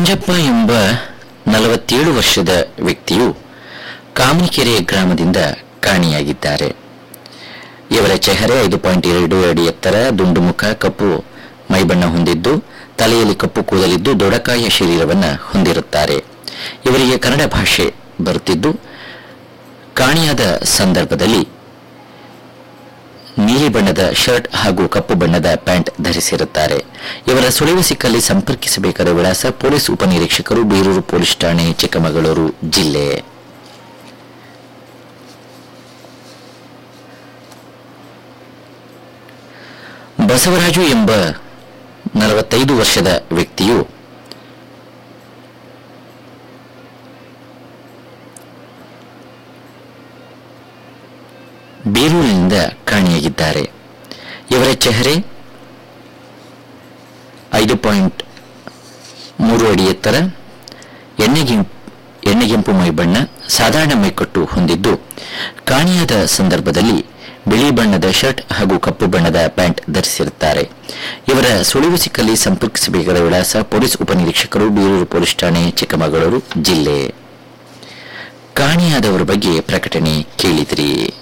ಮಂಜಪ್ಪ ಎಂಬ ನಲವತ್ತೇಳು ವರ್ಷದ ವ್ಯಕ್ತಿಯು ಕಾಮನಕೆರೆ ಗ್ರಾಮದಿಂದ ಕಾಣೆಯಾಗಿದ್ದಾರೆ ಇವರ ಚೆಹರೆ ಐದು ಪಾಯಿಂಟ್ ಎರಡು ಅಡಿ ಎತ್ತರ ದುಂಡು ಮುಖ ಕಪ್ಪು ಮೈಬಣ್ಣ ಹೊಂದಿದ್ದು ತಲೆಯಲ್ಲಿ ಕಪ್ಪು ಕೂದಲಿದ್ದು ದೊಡಕಾಯ ಶರೀರವನ್ನು ಹೊಂದಿರುತ್ತಾರೆ ಇವರಿಗೆ ಕನ್ನಡ ಭಾಷೆ ಬರುತ್ತಿದ್ದು ಕಾಣೆಯಾದ ಸಂದರ್ಭದಲ್ಲಿ ನೀಲಿ ಬಣ್ಣದ ಶರ್ಟ್ ಹಾಗೂ ಕಪ್ಪು ಬಣ್ಣದ ಪ್ಯಾಂಟ್ ಧರಿಸಿರುತ್ತಾರೆ ಇವರ ಸುಳಿವು ಸಿಕ್ಕಲ್ಲಿ ಸಂಪರ್ಕಿಸಬೇಕಾದ ವಿಳಾಸ ಪೊಲೀಸ್ ಉಪನಿರೀಕ್ಷಕರು ಬೀರೂರು ಪೊಲೀಸ್ ಠಾಣೆ ಚಿಕ್ಕಮಗಳೂರು ಜಿಲ್ಲೆ ಬಸವರಾಜು ಎಂಬ ನಲವತ್ತೈದು ವರ್ಷದ ವ್ಯಕ್ತಿಯು ಬೀರೂರಿನಿಂದ ಕಾಣೆಯಾಗಿದ್ದಾರೆ ಇವರ ಚೆಹರೆ ಐದು ಪಾಯಿಂಟ್ ಮೂರು ಅಡಿ ಎತ್ತರ ಎಣ್ಣೆಗೆಂಪು ಎಣ್ಣೆಗೆಂಪು ಮೈಬಣ್ಣ ಸಾಧಾರಣ ಮೈಕಟ್ಟು ಹೊಂದಿದ್ದು ಕಾಣೆಯಾದ ಸಂದರ್ಭದಲ್ಲಿ ಬಿಳಿ ಬಣ್ಣದ ಶರ್ಟ್ ಹಾಗೂ ಕಪ್ಪು ಬಣ್ಣದ ಪ್ಯಾಂಟ್ ಧರಿಸಿರುತ್ತಾರೆ ಇವರ ಸುಳಿವು ಸಿಕ್ಕಲ್ಲಿ ಸಂಪರ್ಕಿಸಬೇಕಾದ ವಿಳಾಸ ಪೊಲೀಸ್ ಉಪನಿರೀಕ್ಷಕರು ಬೀರೂರು ಪೊಲೀಸ್ ಠಾಣೆ ಚಿಕ್ಕಮಗಳೂರು ಜಿಲ್ಲೆ ಕಾಣೆಯಾದವರ ಬಗ್ಗೆ ಪ್ರಕಟಣೆ ಕೇಳಿದ್ರಿ